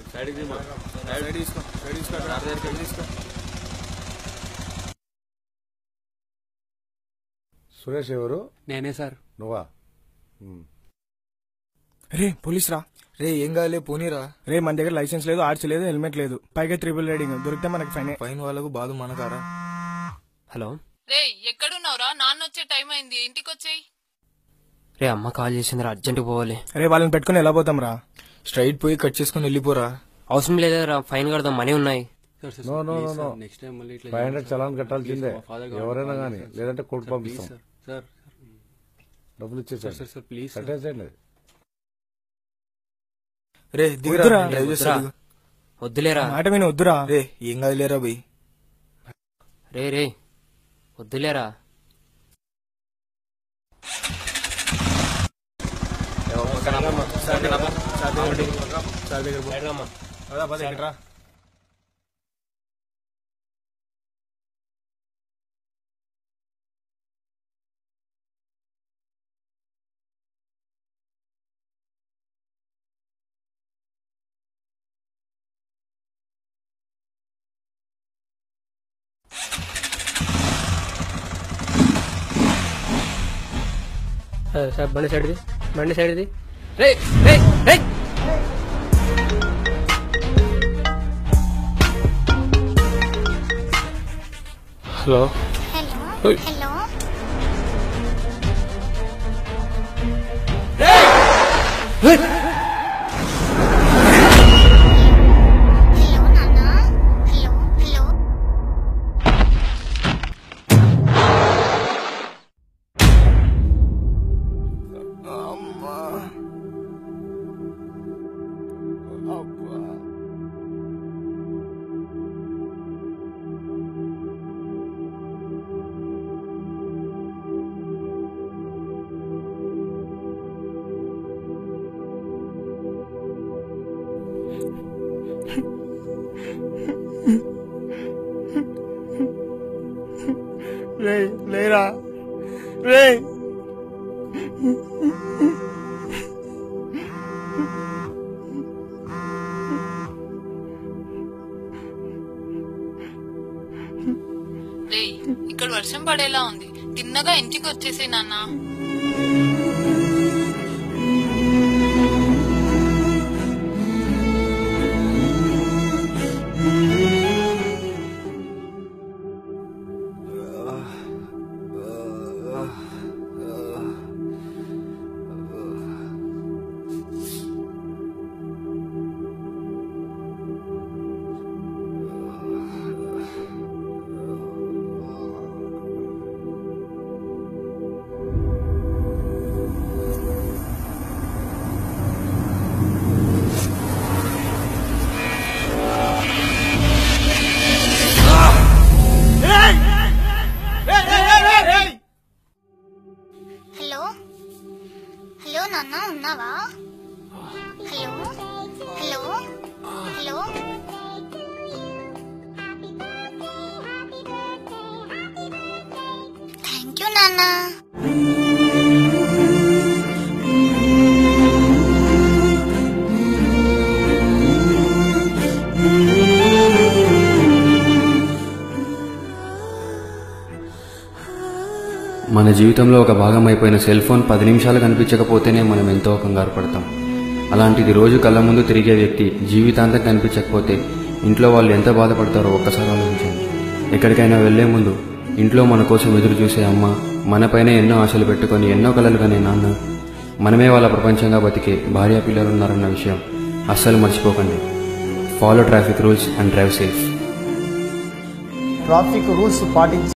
Side తీసుకో side తీసుకో అక్కడ సైడ్ తీసుకో సురేష్ ఎవరు నేనే సార్ నువ్వా ఉమ్. రే పోలీస్ రా రే ఏం కాదులే పోనీరా రే మన దగ్గర లైసెన్స్ లేదు ఆర్ట్స్ లేదు హెల్మెట్ లేదు పైగా త్రిబుల్ రైడింగ్ దొరికితే మనకి ఫైన్ పైన వాళ్ళకు బాధ మనకారా హలో రే ఎక్కడున్నావురా నాన్న వచ్చే టైం అయింది ఇంటికి వచ్చేయి రే అమ్మ కాల్ చేసిందిరా అర్జెంట్ పోవాలి రే వాళ్ళని పెట్టుకుని ఎలా పోతాం రా స్ట్రైట్ పోయి కట్ చేసుకుని వెళ్ళిపోరా అవసరం లేదురా ఫైన్ కడదాం మనీ ఉన్నాయి no no no no five hundred challan కట్టాల్సిందే ఎవరైనా కానీ లేదంటే కోర్టు పంపిస్తాం సార్ డబ్బులు ఇచ్చేసారు సార్ సార్ ప్లీజ్ కట్టేసేయండి రే దిగురా వద్దురా. డ్రైవ్ చేస్తా దిగు. వద్దులేరా మాట విని వద్దురా రే ఏం కాదులేరా బై రే రే వద్దులేరా సార్ బండి సైడ్ది బండి సైడ్ది రే రే రే హలో హలో హలో హలో నాన్న హలో హలో రే లేరా రే రే ఇక్కడ వర్షం పడేలా ఉంది తిన్నగా ఇంటికి వచ్చేసే నాన్న హలో హలో నాన్న ఉన్నావా hello hello hello thank you నాన్న మన జీవితంలో ఒక భాగం అయిపోయిన సెల్ ఫోన్ పది నిమిషాలు కనిపించకపోతేనే మనం ఎంతో కంగారు పడతాం అలాంటిది రోజు కళ్ళ ముందు తిరిగే వ్యక్తి జీవితాంతం కనిపించకపోతే ఇంట్లో వాళ్ళు ఎంత బాధపడతారో ఒక్కసారి ఆలోచించండి ఎక్కడికైనా వెళ్లే ముందు ఇంట్లో మన కోసం ఎదురు చూసే అమ్మ మనపైనే ఎన్నో ఆశలు పెట్టుకొని ఎన్నో కలలు కనే నాన్న మనమే వాళ్ళ ప్రపంచంగా బతికే భార్య పిల్లలు ఉన్నారన్న విషయం అస్సలు మర్చిపోకండి follow traffic rules and drive safe traffic rules పాటించి